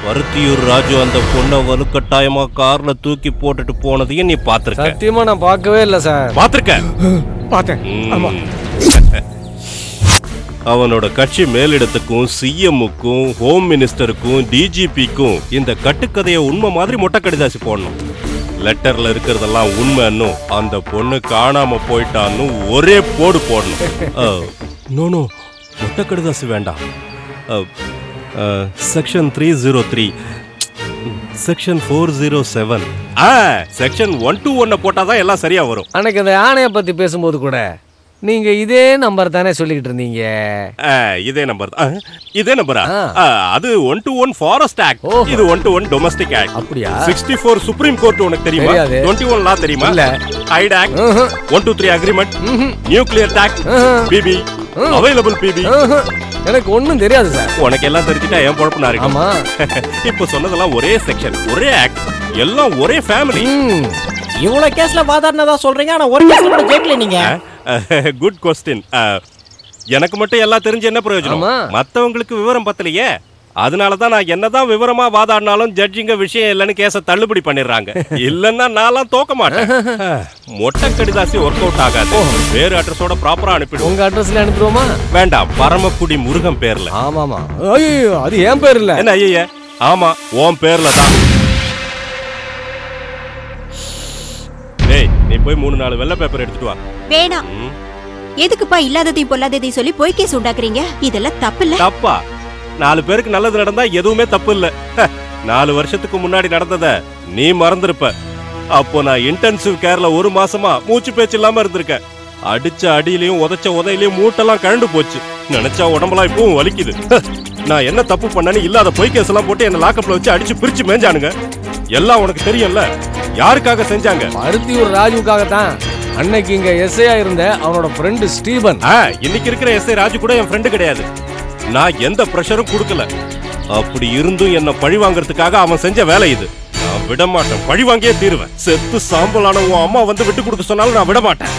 பருத்தியூர் ராஜு அந்த பொண்ணை வலுக்கட்டாயமா கார்ல தூக்கி போட்டுட்டு போனதையும் நீ பாத்திருக்க சத்தியமா நான் பார்க்கவே இல்லை சார் பாத்திருக்க பார்த்தேன் ஆமா அவனோட கட்சி மேலிடத்துக்கும் சிஎம்முக்கும் ஹோம் மினிஸ்டருக்கும் டிஜிபிக்கும் இந்த கட்டுக்கதையை உண்மை மாதிரி மொட்டை கடிதாசி போடணும் லெட்டர்ல இருக்கிறதெல்லாம் உண்மைன்னு அந்த பொண்ணு காணாம போயிட்டான்னு ஒரே போடு போடணும் நோ நோ மொட்டை கடிதாசி வேண்டாம் section three zero three section four zero seven ஆ செக்ஷன் ஒன் டூ ஒன்னை போட்டாதான் எல்லாம் சரியா வரும் அன்னைக்கு அந்த யானையை பத்தி பேசும்போது கூட நீங்க இதே நம்பர் தானே சொல்லிக்கிட்டு இருந்தீங்க ஆ, இதே நம்பர் தான் இதே நம்பரா ஆ. ஆ, அது one two one forest act ஓஹோ. இது one two one domestic act அப்படியா சிக்ஸ்டி ஃபோர் சுப்ரீம் கோர்ட் உனக்கு தெரியுமா தெரியாது. டுவெண்ட்டி ஒன் லா தெரியுமா இல்ல. ஹைட் ஆக்ட் ம்ஹும். ஒன் டூ த்ரீ அக்ரிமெண்ட் ம்ஹும். நியூக்ளியர் டாக்ஸ் ம்ஹும். பிபி ம். அவைலபிள் பிபி ம்ஹும். எனக்கு ஒண்ணும் தெரியாது சார் உனக்கு எல்லாம் தெரிஞ்சுட்டா என் பொழப்பு நான் ஆமா இப்போ சொன்னதெல்லாம் ஒரே செக்ஷன் ஒரே ஆக்ட் எல்லாம் ஒரே ஃபேமிலி ம். இவ்வளவு கேஸ்ல வாதாடினதா சொல்றீங்க ஆனா ஒரு கேஸ்ல கூட ஜெயிக்கல நீங்க குட் கொஸ்டின் எனக்கு மட்டும் எல்லாம் தெரிஞ்சு என்ன பிரயோஜனம் ஆமா. மத்தவங்களுக்கு விவரம் பத்தலையே அதனால தான் நான் என்னதான் விவரமா வாதாடினாலும் ஜட்ஜிங்க விஷயம் இல்லைன்னு கேஸ தள்ளுபடி பண்ணிடுறாங்க இல்லன்னா நான்லாம் தோக்க மாட்டேன் மொட்டை கடிதாசி ஒர்க் அவுட் ஆகாது வேறு அட்ரஸோட ப்ராப்பரா அனுப்பிடுவோம் உங்க அட்ரஸ்ல அனுப்பிடுவோமா வேண்டாம் பரமக்குடி முருகன் பேர்ல ஆமாமா ஐயோ அது என் பேர் இல்ல என்ன ஐய ஆமா உன் பேர்ல தான் டேய் நீ போய் மூணு நாலு வெள்ளை பேப்பர் எடுத்துட்டு வா வேணாம் ம். எதுக்குப்பா இல்லாததையும் பொல்லாததையும் சொல்லி பொய் கேஸ் உண்டாக்குறீங்க இதெல்லாம் தப்பு இல்ல தப்பா நாலு பேருக்கு நல்லது நடந்தா எதுவுமே தப்பு இல்ல ஹ, நாலு வருஷத்துக்கு முன்னாடி நடந்தத நீ மறந்திருப்ப அப்போ நான் இன்டென்சிவ் கேர்ல ஒரு மாசமா மூச்சு பேச்சு இல்லாம இருந்திருக்கேன் அடிச்ச அடியிலையும் உதைச்ச உதையிலையும் மூட்டெல்லாம் கழண்டு போச்சு நினைச்சா உடம்பெல்லாம் இப்பவும் வலிக்குது ஹ, நான் என்ன தப்பு பண்ணேன்னு இல்லாத பொய் கேஸ் எல்லாம் போட்டு என்ன லாக்கப்ல வச்சு அடிச்சு பிரிச்சு மேஞ்சானுங்க எல்லாம் உனக்கு தெரியும்ல யாருக்காக செஞ்சாங்க பருத்தியூர் ராஜுவுக்காகத்தான் அன்னைக்கு இங்க எஸ்ஐயா இருந்த அவனோட ஃப்ரெண்டு ஸ்டீபன் ஆ, இன்னைக்கு இருக்கிற எஸ்ஐ ராஜு கூட என் ஃப்ரெண்டு கிடையாது நான் எந்த ப்ரெஷரும் கொடுக்கல அப்படி இருந்தும் என்ன பழி வாங்குறதுக்காக அவன் செஞ்ச வேலை இது நான் விட மாட்டேன் பழி வாங்கியே தீருவேன் செத்து சாம்பலான உன் அம்மா வந்து விட்டு கொடுக்க சொன்னாலும் நான் விட மாட்டேன்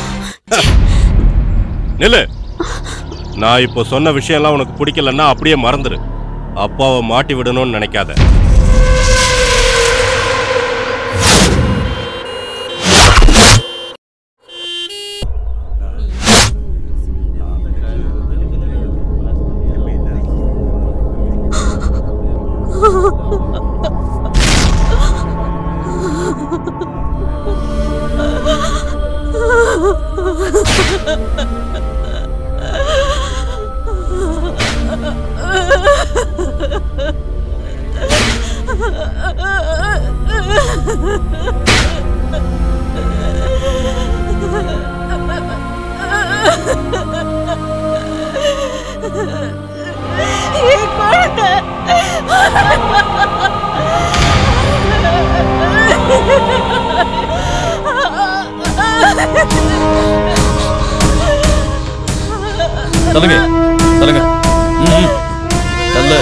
நில்லு நான் இப்போ சொன்ன விஷயம்லாம் உனக்கு பிடிக்கலன்னா அப்படியே மறந்துரு அப்பாவை மாட்டி விடணும்னு நினைக்காத தள்ளுங்க தள்ளுங்க ம், ம். தள்ளு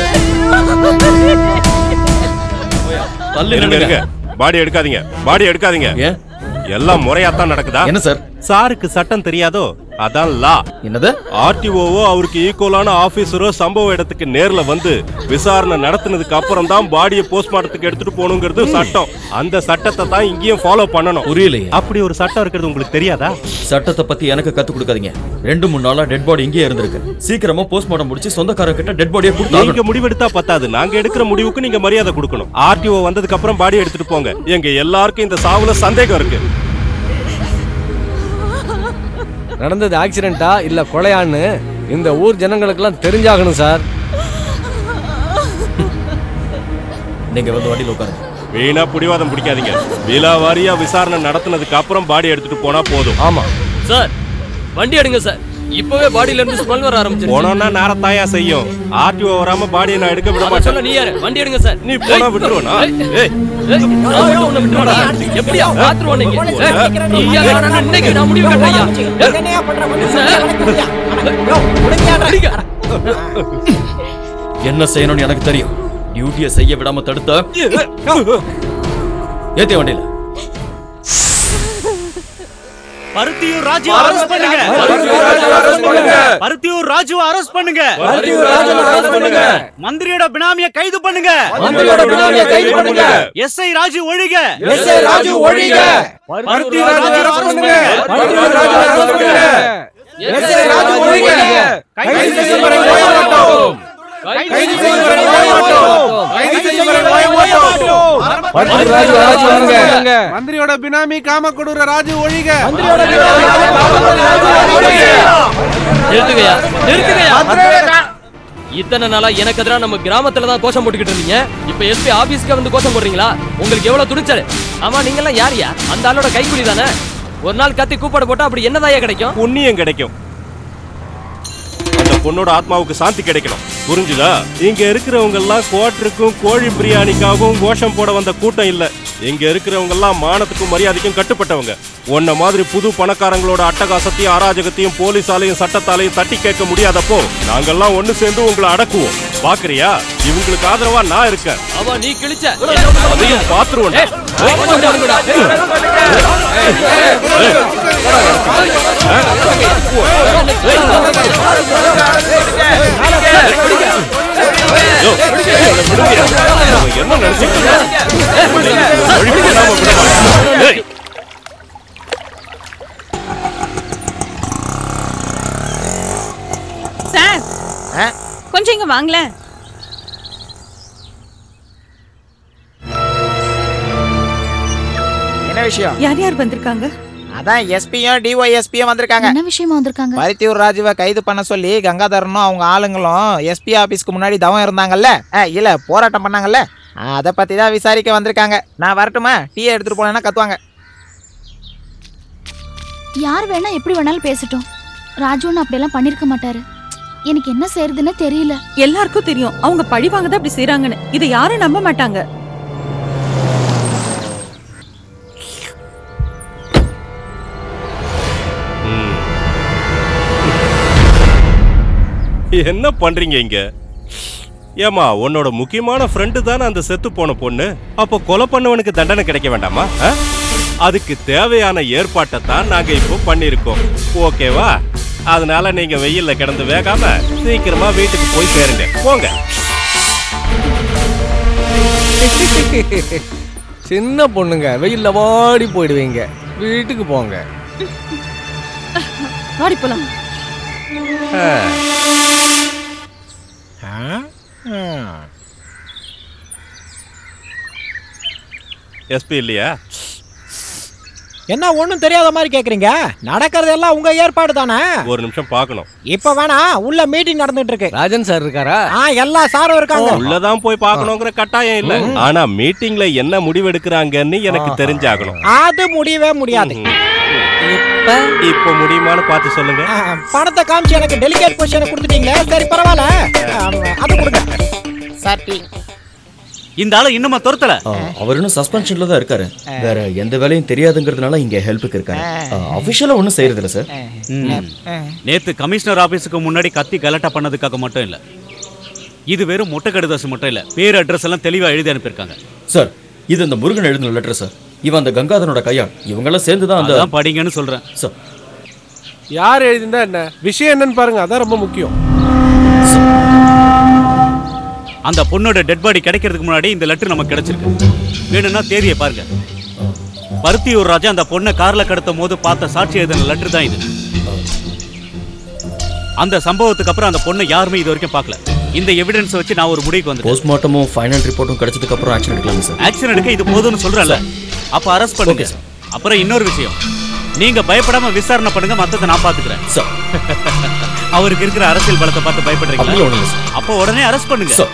தள்ளு இருங்க நில்லுங்க. இருங்க பாடி எடுக்காதீங்க பாடி எடுக்காதீங்க ஏன் எல்லாம் முறையாத்தான் நடக்குதா என்ன சார் சாருக்கு சட்டம் தெரியாதோ அதான் லா என்னது ஆர்டிஓவோ அவருக்கு ஈக்குவலான ஆபீசரோ சம்பவ இடத்துக்கு நேர்ல வந்து விசாரணை நடத்தினதுக்கு அப்புறம் தான் பாடியை போஸ்ட்மார்ட்டத்துக்கு எடுத்துட்டு போகணுங்கிறது சட்டம் அந்த சட்டத்தை தான் இங்கேயும் ஃபாலோ பண்ணணும் புரியலையே அப்படி ஒரு சட்டம் இருக்கிறது உங்களுக்கு தெரியாதா சட்டத்தை பத்தி எனக்கு கத்து கொடுக்காதீங்க ரெண்டு மூணு நாளா டெட் பாடி இங்கேயே இருந்திருக்கு சீக்கிரமா போஸ்ட்மார்ட்டம் முடிச்சு சொந்தக்காரங்க கிட்ட டெட் பாடியை நீங்க கொடுத்தாங்க முடிவெடுத்தா பத்தாது நாங்க எடுக்கிற முடிவுக்கு நீங்க மரியாதை கொடுக்கணும் ஆர்டிஓ வந்ததுக்கு அப்புறம் பாடி எடுத்துட்டு போங்க எங்க எல்லாருக்கும் இந்த சாவுல சந்தேகம் இருக்கு நடந்தது ஆக்சிடென்ட்டா இல்ல கொலையான்னு இந்த ஊர் ஜனங்களுக்கெல்லாம் தெரிஞ்சாகணும் சார் நீங்க வந்து வண்டியில் உட்காருங்க வீணா புடிவாதம் பிடிக்காதீங்க விலாவாரியா விசாரணை நடத்தினதுக்கு அப்புறம் பாடி எடுத்துட்டு போனா போதும் ஆமா சார் வண்டி எடுங்க சார் இப்பவே பாடியில இருந்து ஸ்மெல் வர ஆரம்பிச்சிருச்சு போனோம்னா நேரத்தாயா செய்யும் ஆர்டிஓ வராம பாடியை நான் எடுக்க விட அத சொல்ல மாட்டேன் நீ யாரு வண்டி எடுங்க சார் நீ போனா விட்டுருவனா ஏய் ஏய், நான் மட்டும் உன்னை விட்டுருவேனா? எப்படியா பாத்துருவோம் நீங்க ஏய், நீ யாரு? நான் இன்னைக்கு நான் முடிவு கட்டையா என்னையா பண்ற முடியா என்ன செய்யணும்னு எனக்கு தெரியும் டியூட்டியை செய்ய விடாம தடுத்த ஏத்தே வண்டியில பருத்தியூர் ராஜு அரெஸ்ட் பண்ணுங்க பருத்தியூர் ராஜு அரெஸ்ட் பண்ணுங்க மந்திரியோட பினாமிய கைது பண்ணுங்க மந்திரியோட பினாமியை கைது பண்ணுங்க. எஸ்ஐ ராஜு ஒழிக எஸ்ஐ ராஜு ஒழிக. பருத்தியூர் ராஜு arrest பண்ணுங்க பருத்தியூர் ராஜு arrest பண்ணுங்க. எஸ்ஐ ராஜு ஒழிக. கைது செய்யும் வரை ஓய மாட்டோம். கைது செய்யும் வரை ஓய மாட்டோம். கைது செய்யும் வரை ஓய மாட்டோம். பருத்தியூர் ராஜு arrest பண்ணுங்க. மந்திரியோட பினாமி காம கொடுற ராஜு ஒழிக மந்திரியோட பினாமி ராஜு ஒழிக. நிறுத்துங்கய்யா நிறுத்துங்கய்யா இத்தனை நாளா எனக்கு எதிராக நம்ம கிராமத்துல தான் கோஷம் போட்டுக்கிட்டு இருந்தீங்க இப்ப எஸ்பி ஆபீஸ்க்கு வந்து கோஷம் போடுறீங்களா உங்களுக்கு எவ்வளவு துணிச்சல் ஆமா நீங்க எல்லாம் யாரியா அந்த ஆளோட கைக்கூலி தானே ஒரு நாள் கத்தி கூப்பாடு போட்டா அப்படி என்னதாயா கிடைக்கும் புண்ணியம் கிடைக்கும் அந்த பொண்ணோட ஆத்மாவுக்கு சாந்தி கிடைக்கணும் புரிஞ்சுதா இங்க இருக்கிறவங்க எல்லாம் குவாட்டருக்கும் கோழி பிரியாணிக்காகவும் கோஷம் போட வந்த கூட்டம் இல்ல இங்க இருக்கிறவங்க எல்லாம் மானத்துக்கும் மரியாதைக்கும் கட்டுப்பட்டவங்க உன்ன மாதிரி புது பணக்காரங்களோட அட்டகாசத்தையும் அராஜகத்தையும் போலீஸாலையும் சட்டத்தாலையும் தட்டி கேட்க முடியாதப்போ நாங்கெல்லாம் ஒண்ணு சேர்ந்து உங்களை அடக்குவோம் பாக்குறியா இவங்களுக்கு ஆதரவா நான் இருக்கேன் அவ நீ கிழிச்ச அதையும் பாத்துருவோம் என்ன நினைச்சிட்டு ஒழிப்பு பண்ணாம விட மாட்டேன். ஏய், சார் கொஞ்சம் இங்க வாங்களேன் என்ன விஷயம் யார் யார் வந்திருக்காங்க அதான் எஸ்பியும் டிஒய்எஸ்பியும் வந்திருக்காங்க என்ன விஷயமா வந்திருக்காங்க பருத்தியூர் ராஜுவை கைது பண்ண சொல்லி கங்காதரனும் அவங்க ஆளுங்களும் எஸ்பி ஆபீஸ்க்கு முன்னாடி தவம் இருந்தாங்கல்ல ஆ, இல்ல போராட்டம் பண்ணாங்கல்ல அதை பத்தி தான் விசாரிக்க வந்திருக்காங்க நான் வரட்டுமா டீ எடுத்துட்டு போனேன்னா கத்துவாங்க யார் வேணா எப்படி வேணாலும் பேசட்டும் ராஜு ஒன்னும் அப்படியெல்லாம் பண்ணிருக்க மாட்டாரு எனக்கு என்ன செய்யறதுன்னு தெரியல எல்லாருக்கும் தெரியும் அவங்க பழி வாங்க தான் அப்படி செய்றாங்கன்னு இதை யாரும் நம்ப மாட்டாங்க ம். என்ன பண்றீங்க இங்க ஏமா உன்னோட முக்கியமான ஃப்ரெண்டு தானே அந்த செத்து போன பொண்ணு அப்போ கொலை பண்ணவனுக்கு தண்டனை கிடைக்க வேண்டாமா ஆ? அதுக்கு தேவையான ஏற்பாட்டை தான் நாங்க இப்போ பண்ணிருக்கோம் ஓகேவா அதனால நீங்க வெயில்ல கிடந்து வேகாம சீக்கிரமா வீட்டுக்கு போய் சேருங்க போங்க சின்ன பொண்ணுங்க வெயில்ல வாடி போயிடுவீங்க வீட்டுக்கு போங்க வாடி போலாம் ஆ. எஸ்பி இல்லையா என்ன ஒண்ணும் தெரியாத மாதிரி கேக்குறீங்க நடக்கிறதெல்லாம் உங்க ஏற்பாடு தானே ஒரு நிமிஷம் பார்க்கணும் இப்ப வேணா உள்ள மீட்டிங் நடந்துட்டு இருக்கு ராஜன் சார் இருக்காரா ஆ எல்லா சாரும் இருக்காங்க உள்ளதான் போய் பார்க்கணுங்கிற கட்டாயம் இல்ல ஆனா மீட்டிங்ல என்ன முடிவெடுக்கிறாங்கன்னு எனக்கு தெரிஞ்சாகணும் அது முடியவே முடியாது இப்ப இப்ப முடியுமான்னு பார்த்து சொல்லுங்க ஆ, பணத்தை காமிச்சு எனக்கு டெலிகேட் பொசிஷனை கொடுத்துட்டீங்களே சரி பரவாயில்ல ஆ, அது கொடுங்க சார் டீ இந்த ஆளு இன்னுமா துரத்தல ஆ, அவர் இன்னும் சஸ்பென்ஷன்ல தான் இருக்காரு வேற எந்த வேலையும் தெரியாதுங்கிறதுனால இங்க ஹெல்ப்புக்கு இருக்காரு அபிஷியலா ஒன்றும் செய்யறது இல்ல சார் நேத்து கமிஷனர் ஆபீஸுக்கு முன்னாடி கத்தி கலட்டா பண்ணதுக்காக மட்டும் இல்ல இது வெறும் முட்டை கடுதாசு மட்டும் இல்ல பேர் அட்ரஸ் எல்லாம் தெளிவா எழுதி அனுப்பியிருக்காங்க சார் இது அந்த முருகன் எழுதின லெட்டர் சார் இவன் அந்த கங்காதரனோட கையாள் இவங்கெல்லாம் சேர்ந்து தான் அந்த அதான் படிங்கன்னு சொல்றேன் சார் யார் எழுதினா என்ன விஷயம் என்னன்னு பாருங்க அதான் ரொம்ப முக்கியம் அந்த பொண்ணோட டெட் பாடி கிடைக்கிறதுக்கு முன்னாடி இந்த லெட்டர் நமக்கு கிடைச்சிருக்கு வேணும்னா தேதியை பாருங்க பருத்தியூர் ராஜா அந்த பொண்ணை கார்ல கடத்தும் போது பார்த்த சாட்சி எழுதின லெட்டர் தான் இது அந்த சம்பவத்துக்கு அப்புறம் அந்த பொண்ணை யாருமே இது வரைக்கும் பார்க்கல இந்த எவிடன்ஸ் வச்சு நான் ஒரு முடிவுக்கு வந்துட்டேன் போஸ்ட்மார்ட்டமும் ஃபைனல் ரிப்போர்ட்டும் கிடைச்சதுக்கு அப்புறம் ஆக்ஷன் எடுக்கலாம் சார் ஆக்ஷன் எடுக்க இது போதும்னு சொல்றல அப்ப அரெஸ்ட் பண்ணுங்க Okay, sir. அப்புறம் இன்னொரு விஷயம் நீங்க பயப்படாம விசாரணை பண்ணுங்க மத்தத நான் பாத்துக்கிறேன் சார் அவருக்கு இருக்கிற அரசியல் பலத்தை பார்த்து அப்படியே பயப்படுறீங்களா ஒண்ணும் இல்லை சார் அப்போ உடனே அரெஸ்ட் பண்ணுங்க சார்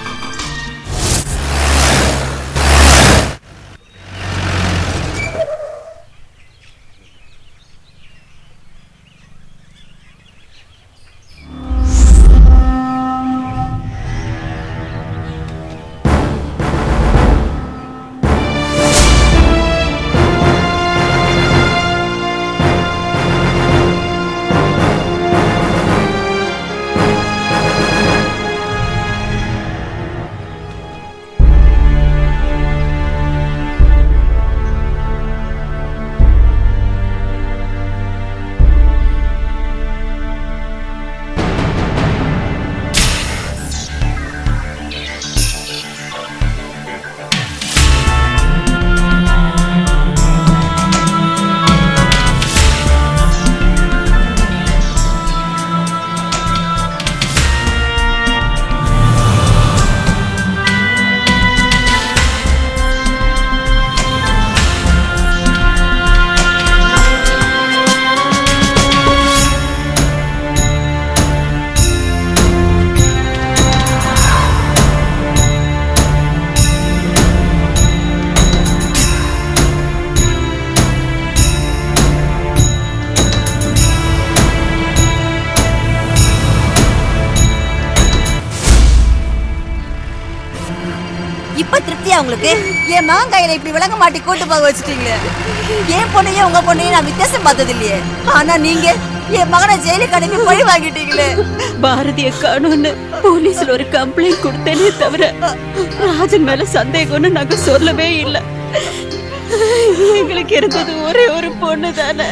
திருப்தியா உங்களுக்கு என் மகன் கையில இப்படி விளங்க மாட்டி கூட்டு போக வச்சுட்டீங்களே என் பொண்ணையும் உங்க பொண்ணையும் நான் வித்தியாசம் பார்த்தது இல்லையே ஆனா நீங்க என் மகனை ஜெயிலுக்கு அனுப்பி பழி வாங்கிட்டீங்களே பாரதிய காணும்னு போலீஸ்ல ஒரு கம்ப்ளைண்ட் கொடுத்தேனே தவிர ராஜன் மேல சந்தேகம்னு நாங்க சொல்லவே இல்லை எங்களுக்கு இருந்தது ஒரே ஒரு பொண்ணு தானே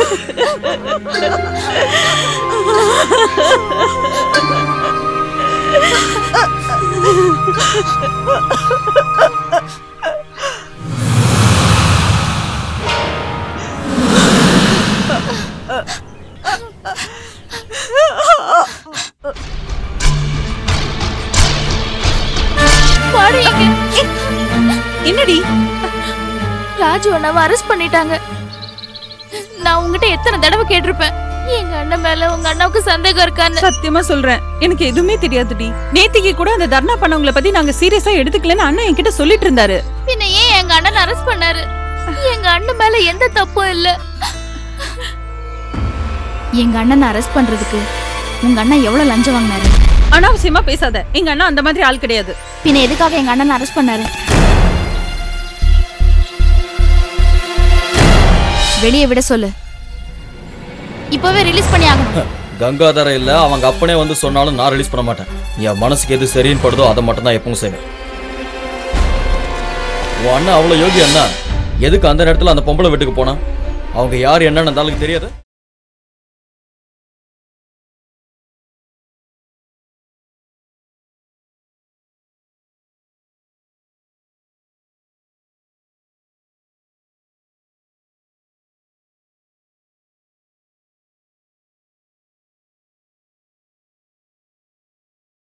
வாடி இங்க. என்னடி ராஜு அண்ணாவை அரெஸ்ட் பண்ணிட்டாங்க நான் உங்ககிட்ட எத்தனை தடவை கேட்டிருப்பேன் எங்க அண்ணன் மேல உங்க அண்ணாவுக்கு சந்தேகம் இருக்கான்னு சத்தியமா சொல்றேன் எனக்கு எதுவுமே தெரியாதுடி நேத்திக்கு கூட அந்த தர்ணா பண்ணவங்கள பத்தி நாங்க சீரியஸா எடுத்துக்கலன்னு அண்ணன் என்கிட்ட சொல்லிட்டு இருந்தாரு பின்ன ஏன் எங்க அண்ணன் அரெஸ்ட் பண்ணாரு எங்க அண்ணன் மேல எந்த தப்பும் இல்ல எங்க அண்ணனை அரெஸ்ட் பண்றதுக்கு உங்க அண்ணன் எவ்வளவு லஞ்சம் வாங்கினாரு அனாவசியமா பேசாத எங்க அண்ணா அந்த மாதிரி ஆள் கிடையாது பின்ன எதுக்காக எங்க அண்ணன் அரெஸ்ட் பண்ணாரு வெளியே விட சொல்லு இப்பவே ரிலீஸ் பண்ணி ஆகணும் கங்காதர இல்ல அவங்க அப்பனே வந்து சொன்னாலும் நான் ரிலீஸ் பண்ண மாட்டேன் என் மனசுக்கு எது சரின்னு படுதோ அதை மட்டும் தான் எப்பவும் செய்வேன் உன் அண்ணன் அவ்வளவு யோகி அண்ணா எதுக்கு அந்த நேரத்துல அந்த பொம்பளை வீட்டுக்கு போனா அவங்க யார் என்னன்னு அந்த ஆளுக்கு தெரியாது